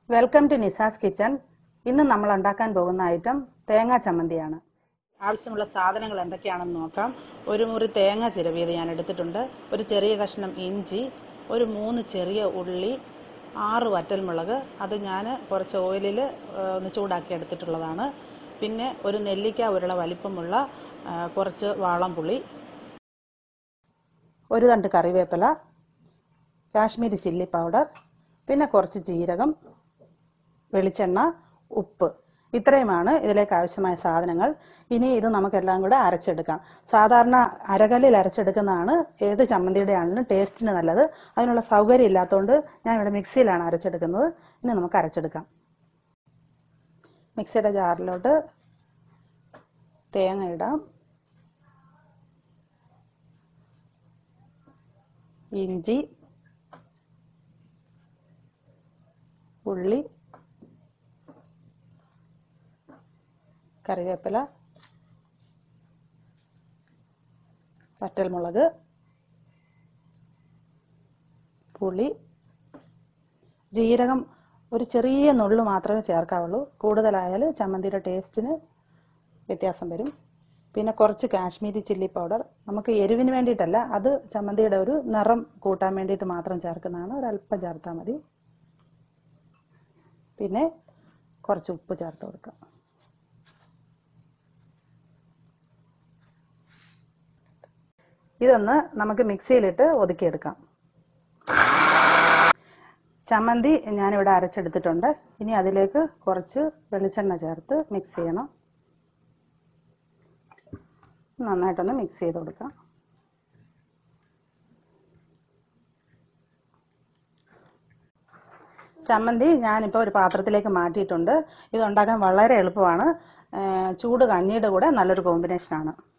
welcome to നിസാസ് kitchen ഇന്ന് നമ്മൾ ഉണ്ടാക്കാൻ പോകുന്ന ഐറ്റം തേങ്ങാ ചമ്മന്തിയാണ് ആവശ്യമുള്ള സാധനങ്ങൾ എന്തൊക്കെയാണെന്ന് നോക്കാം ഒരു മുറി തേങ്ങ ചിരവിയത് ഞാൻ എടുത്തിട്ടുണ്ട് ഒരു ചെറിയ കഷ്ണം ഇഞ്ചി ഒരു മൂന്ന് ചെറിയ ഉള്ളി ആറ് വറ്റൽമുളക് അത് ഞാൻ കുറച്ച് ഓയിലിൽ ഒന്ന് ചൂടാക്കി എടുത്തിട്ടുള്ളതാണ് പിന്നെ ഒരു നെല്ലിക്ക ഉരുള വലിപ്പമുള്ള ആ, കുറച്ച് വാളംപുളി ഒരു തണ്ട് കറിവേപ്പില കാശ്മീരി ചില്ലി പൗഡർ പിന്നെ കുറച്ച് ജീരകം വെളിച്ചെണ്ണ ഉപ്പ് ഇത്രയുമാണ് ഇതിലേക്ക് ആവശ്യമായ സാധനങ്ങൾ ഇനി ഇത് നമുക്കെല്ലാം കൂടെ അരച്ചെടുക്കാം സാധാരണ അരകല്ലിൽ അരച്ചെടുക്കുന്നതാണ് ഏത് ചമ്മന്തിയുടെ ആണെങ്കിലും ടേസ്റ്റിന് നല്ലത് അതിനുള്ള സൗകര്യം ഇല്ലാത്തതുകൊണ്ട് ഞാൻ ഇവിടെ മിക്സിയിലാണ് അരച്ചെടുക്കുന്നത് ഇനി നമുക്ക് അരച്ചെടുക്കാം മിക്സിയുടെ ജാറിലോട്ട് തേങ്ങ ഇടാം ഇഞ്ചി ഉള്ളി കറിവേപ്പില വറ്റൽമുളക് പുളി ജീരകം ഒരു ചെറിയ നുള്ളു മാത്രമേ ചേർക്കാവുള്ളൂ കൂടുതലായാൽ ചമ്മന്തിയുടെ ടേസ്റ്റിന് വ്യത്യാസം വരും പിന്നെ കുറച്ച് കാശ്മീരി ചില്ലി പൗഡർ നമുക്ക് എരിവിന് വേണ്ടിയിട്ടല്ല അത് ചമ്മന്തിയുടെ ഒരു നിറം കൂട്ടാൻ വേണ്ടിയിട്ട് മാത്രം ചേർക്കുന്നതാണ് ഒരല്പം ചേർത്താൽ മതി പിന്നെ കുറച്ച് ഉപ്പ് ചേർത്ത് കൊടുക്കാം ഇതൊന്ന് നമുക്ക് മിക്സിയിലിട്ട് ഒതുക്കിയെടുക്കാം ചമ്മന്തി ഞാനിവിടെ അരച്ചെടുത്തിട്ടുണ്ട് ഇനി അതിലേക്ക് കുറച്ച് വെളിച്ചെണ്ണ ചേർത്ത് മിക്സ് ചെയ്യണം നന്നായിട്ടൊന്ന് മിക്സ് ചെയ്ത് കൊടുക്കാം ചമ്മന്തി ഞാനിപ്പോൾ ഒരു പാത്രത്തിലേക്ക് മാറ്റിയിട്ടുണ്ട് ഇത് ഉണ്ടാക്കാൻ വളരെ എളുപ്പമാണ് ഏർ ചൂട് കഞ്ഞിയുടെ കൂടെ നല്ലൊരു കോമ്പിനേഷനാണ്